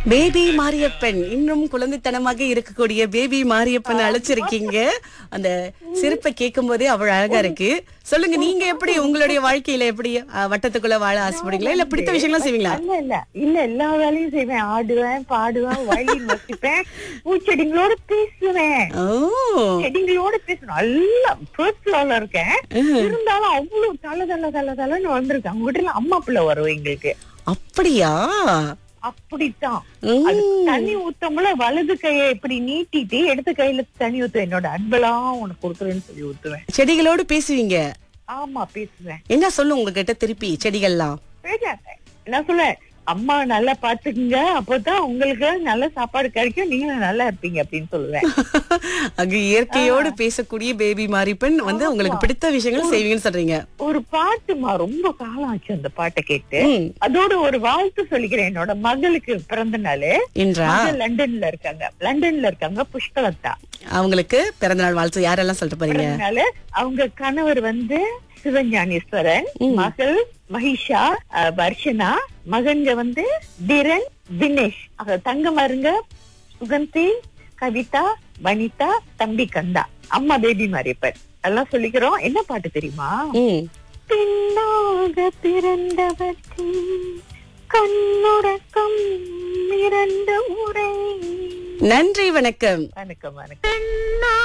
Baby Mariyappan இன்னும் குழந்தைத்தனமாக இருக்கக்கூடிய baby Mariyappan அழைச்சிருக்கீங்க அந்த சிரிப்பை கேட்கும் போதே அவ்வளவு அழகா இருக்கு சொல்லுங்க நீங்க எப்படி உங்களுடைய வாழ்க்கையில எப்படி அஹ், வட்டத்துக்குள்ள வாழ ஆசைப்படுங்களா இல்ல பிடித்த விஷயங்கள்லாம் செய்வீங்களா இல்ல இல்ல இல்ல எல்லா வேலையும் செய்வேன் ஆடுவேன் பாடுவேன் வயலின் வசிப்பேன் பூச்செடிங்களோட பேசுவேன் ஓ செடிங்களோட பேசணும் நல்லா ஃபர்ஸ்ட் ஃப்ளோர்ல இருக்கேன் இருந்தாலும் அவ்வளவு தல தல தல தலைன்னு வந்திருக்கு அவங்க வீட்டுல அம்மா பிள்ளை வரும் எங்களுக்கு அப்படியா அப்படித்தான் உம். அது தண்ணி ஊத்தமுல வலது கையை இப்படி நீட்டிட்டு இடது கையில தண்ணி ஊத்துவேன் என்னோட அன்பெல்லாம் உனக்கு கொடுக்குறேன்னு சொல்லி ஊத்துவேன் செடிகளோடு பேசுவீங்க ஆமா பேசுவேன் என்ன சொல்லும் உங்ககிட்ட திருப்பி செடிகள்லாம் பேசாத நான் சொல்லுவேன் அம்மா நல்லா பாத்துக்குங்க அப்பதான் உங்களுக்கு நல்ல சாப்பாடு கிடைக்கும் நீங்களும் நல்லா இருப்பீங்க அப்படின்னு சொல்லுவேன் அங்க இயற்கையோடு பேசக்கூடிய பேபி மாரியப்பன் வந்து உங்களுக்கு பிடித்த விஷயங்கள் செய்வீங்கன்னு சொல்றீங்க ஒரு பாட்டுமா ரொம்ப காலம் ஆச்சு அந்த பாட்டை கேட்டு ம், அதோட ஒரு வாழ்த்து சொல்லிக்கிறேன் என்னோட மகளுக்கு பிறந்த நாள் என்றா மகள் லண்டன்ல இருக்காங்க லண்டன்ல இருக்காங்க புஷ்பலதா அவங்களுக்கு பிறந்த நாள் வாழ்த்து யாரெல்லாம் சொல்லிட்டு போறீங்க பிறந்த நாள் அவங்க கணவர் வந்து சிவஞானேஸ்வரன் மகள் மகிஷா அஹ், வர்ஷனா மகன்க வந்து திரன் தினேஷ் அஹ், தங்க மருங்க சுகந்தி கவிதா வனிதா தம்பி கந்தா அம்மா பேபி மாரியப்பன் எல்லாம் சொல்லிக்கிறோம் என்ன பாட்டு தெரியுமா ம் பெண்ணாக பிறந்தவர்க்கு கண்ணுறக்கம் இரண்டு உரை நன்றி வணக்கம் வணக்கம் வணக்கம்